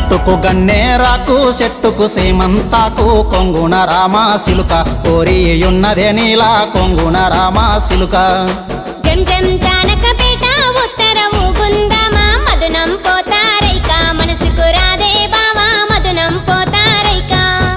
గట్టుకు గన్నేరాకు చెట్టుకు సేమంతాకు కొంగున రామ సిలుక కోరియున్నదే నీలా కొంగున రామ సిలుక జం జం జానకపేట ఉత్తర ఊగుందామా మధునం పోతారైక మనసుకు రాదే బావా మధునం పోతారైక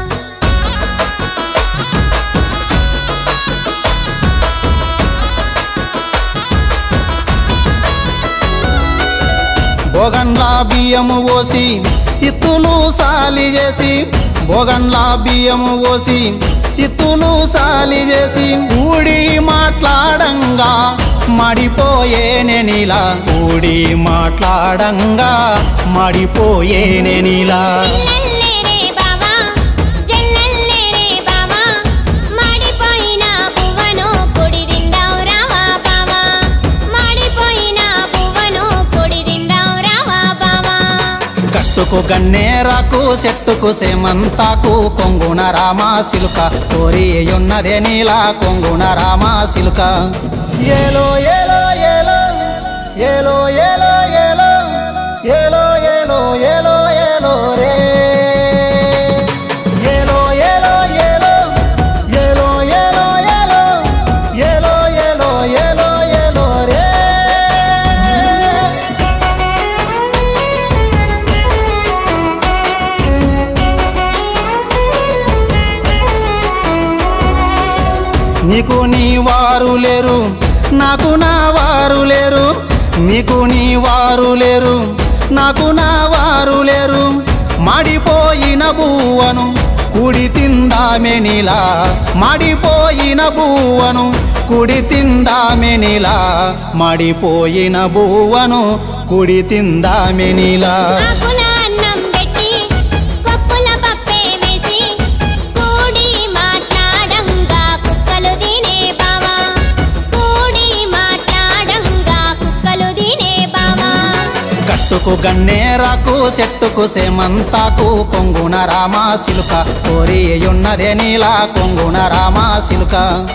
బోగన్లా బియ్యము పోసి ఇత్తులు సాలి చేసి బోగన్లా బియ్యము పోసి ఇత్తులు సాలి చేసి ఊడి మాట్లాడంగా మడిపోయేనే నీలా ఊడి మాట్లాడంగా మడిపోయేనే నీలా జల్లల్లేరే బావా జల్లల్లేరే బావా మాడిపోయిన పువ్వను కుడిరిందావు రావా బావా మాడిపోయిన పువ్వను కుడిరిందావు రావా బావా గట్టుకు గన్నేరాకు చెట్టుకు సేమంతాకు కొంగున రామ సిలుక కోరి ఉన్నదే నీలా కొంగున రామ సిలుక ఏలో ఏలో ఏలో ఏలో ఏలో ఏలో ఏలో ఏలో ఏలో ఏలో రే ఏలో ఏలో ఏలో ఏలో ఏలో ఏలో ఏలో ఏలో ఏలో ఏలో రే నీకు నీ వారు లేరు నాకు నా వారు లేరు నీకు నీ వారు లేరు నాకు నా వారు లేరు మాడిపోయిన బువ్వను కుడి తిందామె నీలా మాడిపోయిన బువ్వను కుడి తిందామె నీలా మాడిపోయిన బువ్వను కుడి తిందామె నీలా ఆకుల అన్నం పెట్టి పప్పుల పప్పే వేసి కూడి మాట్లాడంగా కుక్కలు తినే బావా కూడి మాట్లాడంగా కుక్కలు తినే బావా గట్టుకు గన్నేరాకు చెట్టుకు సేమంతాకు కొంగున రామ సిలుక కోరి ఉన్నదే నీలా కొంగున రామ సిలుక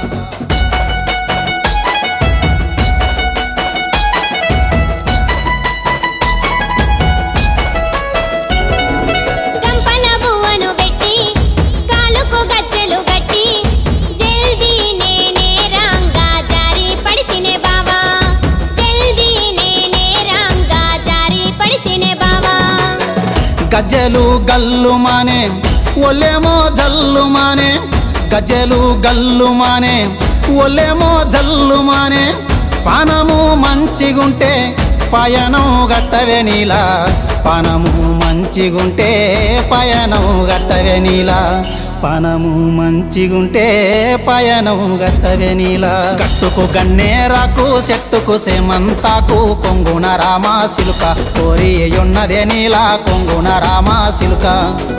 గంపల బువ్వను పెట్టి కాలుకు గజ్జెలు గట్టి జల్దీ నేనే రాంగా జారి పడితినే బావా జల్దీ నేనే రాంగా జారి పడితినే బావా గజ్జెలు గల్లు మానే ఒలేమో జల్లు మానే గజ్జెలు గల్లు మానే ఒలేమో జల్లు మానే పానము మంచిగుంటే పయనం గట్టవే నీలా పానము మంచిగుంటే పయనం గట్టవే నీలా పానము మంచిగుంటే పయనం గట్టవే నీలా గట్టుకు గన్నేరాకు చెట్టుకు సేమంతాకు కొంగున రామ సిలుక కోరి ఉన్నదే నీలా కొంగున రామ సిలుక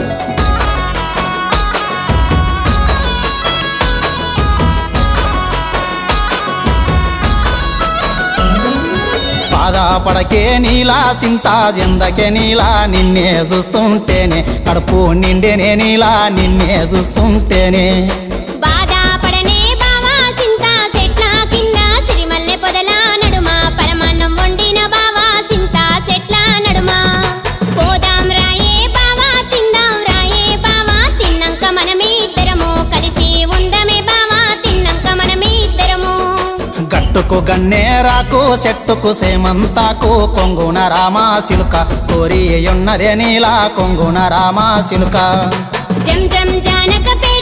బాధపడకే నీలా సింతా జిందకే నీలా నిన్నే చూస్తుంటేనే కడుపు నిండేనే నీలా నిన్నే చూస్తుంటేనే బాధపడనే బావా సింతా చెట్ల కింద సిరిమల్లె పొదల నడుమ పరమాన్నం వండిన బావా సింతా చెట్ల నడుమ పోదాం రాయే బావా తిందాం రాయే బావా తిన్నాక మనమే ఇద్దరము కలిసి ఉందమే బావా తిన్నాక మనమే ఇద్దరము గట్టుకు గన్నేరాకు చెట్టుకు సేమంతాకు కొంగున రామ సిలుక కోరి ఉన్నదే నీలా కొంగున రామ సిలుక జం జం జానక